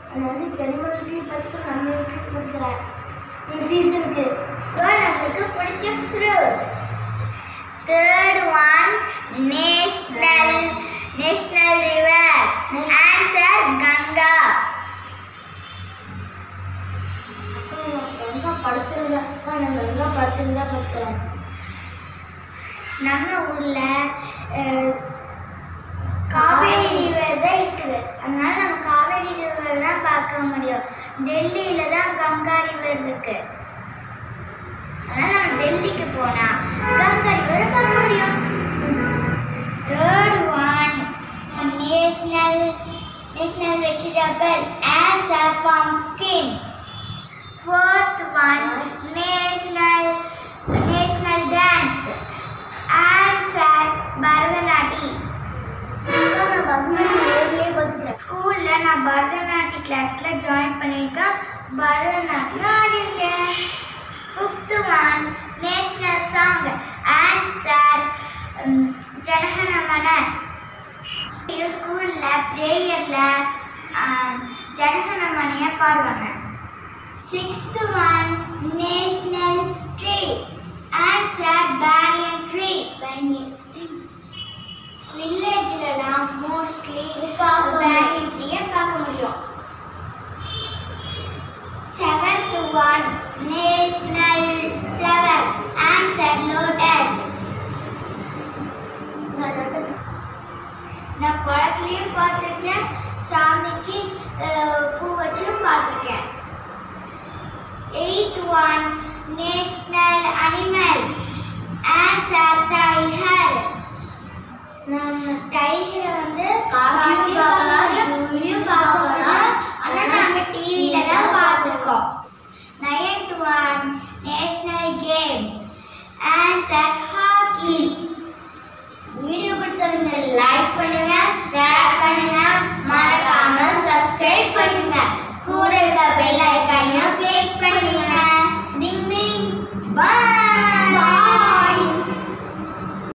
அது வந்து பெருமை வீட்லேயும் பார்த்துக்கிறேன் நம்ம வீட்லேயும் பார்த்துக்கிறேன் இந்த சீசனுக்கு நம்மளுக்கு பிடிச்ச fruit third one national national river answer Ganga Ganga படுத்துருந்தா நான் கங்கா படுத்துருந்தா பார்த்துக்கிறேன் நம்ம ஊர்ல அஹ், காவேரி ரிவர் தான் இருக்குது அதனால நம்ம காவேரி ரிவர் தான் பார்க்க முடியும் டெல்லியில தான் கங்கா ரிவர் இருக்கு அதனால நம்ம டெல்லிக்கு போனா கங்கா ரிவரை பார்க்க முடியும் third one national national vegetable answer pumpkin fourth one national national dance answer Bharatanatyam நான் பரதநாட்டியம் நேர்லயே பார்த்துக்கிறேன் ஸ்கூலில் நான் பரதநாட்டிய கிளாஸில் ஜாயின் பண்ணியிருக்கேன் பரதநாட்டியம் ஆடியிருக்கேன் fifth one national song answer Janaganamana ஸ்கூலில் ப்ரேயரில் ஜனகணமனையை பாடுவாங்க sixth one national tree answer banyan tree banyan tree வில்லேஜ்லலாம் மோஸ்ட்லி பேனியன் ட்ரீயை பார்க்க முடியும் seventh one national flower answer lotus நான் குளத்துலையும் பார்த்துருக்கேன் சாமிக்கு அஹ், பூ வச்சும் பார்த்துருக்கேன் eighth one national animal answer tiger நம்ம டைகரை வந்து காட்டியும் பார்க்கலாம் ஜூலையும் பார்க்கலாம் ஆனால் நாங்கள் டிவியில் தான் பார்த்துருக்கோம் ninth one national game answer hockey